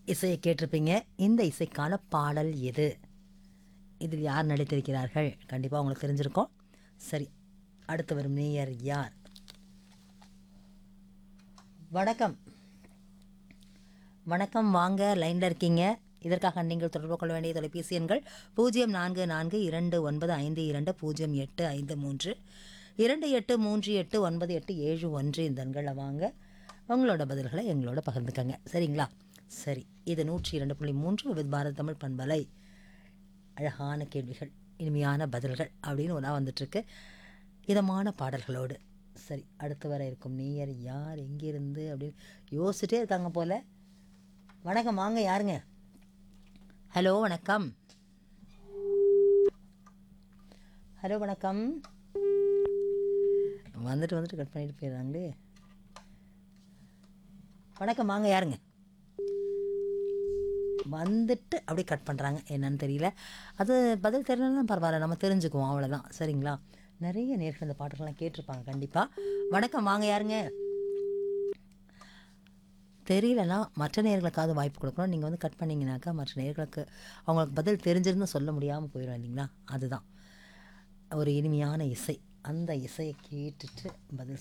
இசையை கேட்டிருப்பீங்க இந்த இசைக்கான பாடல் எது இதில் யார் நடித்திருக்கிறார்கள் கண்டிப்பாக உங்களுக்கு தெரிஞ்சிருக்கும் சரி அடுத்து வரும் நேயர் யார் வணக்கம் வணக்கம் வாங்க லைனில் இருக்கீங்க இதற்காக நீங்கள் தொடர்பு கொள்ள வேண்டிய தொலைபேசி எண்கள் பூஜ்ஜியம் நான்கு நான்கு இரண்டு ஒன்பது ஐந்து இரண்டு பூஜ்ஜியம் எட்டு ஐந்து மூன்று இரண்டு எட்டு மூன்று எட்டு ஒன்பது எட்டு ஏழு ஒன்று இந்த எண்களில் வாங்க உங்களோட பதில்களை எங்களோட பகிர்ந்துக்கங்க சரிங்களா சரி இது நூற்றி இரண்டு புள்ளி மூன்று வித் பாரத் தமிழ் பண்பலை அழகான கேள்விகள் இனிமையான பதில்கள் அப்படின்னு ஒன்றா வந்துட்டுருக்கு இதமான பாடல்களோடு சரி அடுத்து வர இருக்கும் நேயர் யார் எங்கிருந்து அப்படின்னு யோசிச்சுட்டே இருக்காங்க போல் வணக்கம் வாங்க யாருங்க ஹலோ வணக்கம் ஹலோ வணக்கம் வந்துட்டு வந்துட்டு கட் பண்ணிட்டு போயிடுறாங்களே வணக்கம் வாங்க யாருங்க வந்துட்டு அப்படியே கட் பண்ணுறாங்க என்னன்னு தெரியல அது பதில் தெரியலன்னா பரவாயில்ல நம்ம தெரிஞ்சுக்குவோம் அவ்வளோதான் சரிங்களா நிறைய நேர்கள் இந்த பாட்டுகள்லாம் கேட்டிருப்பாங்க கண்டிப்பாக வணக்கம் வாங்க யாருங்க தெரியலனா மற்ற நேர்களுக்காவது வாய்ப்பு கொடுக்கணும் நீங்கள் வந்து கட் பண்ணிங்கனாக்கா மற்ற நேர்களுக்கு அவங்களுக்கு பதில் தெரிஞ்சிருந்து சொல்ல முடியாமல் போயிடும் இல்லைங்களா அதுதான் ஒரு இனிமையான இசை அந்த இசையை கேட்டுட்டு பதில்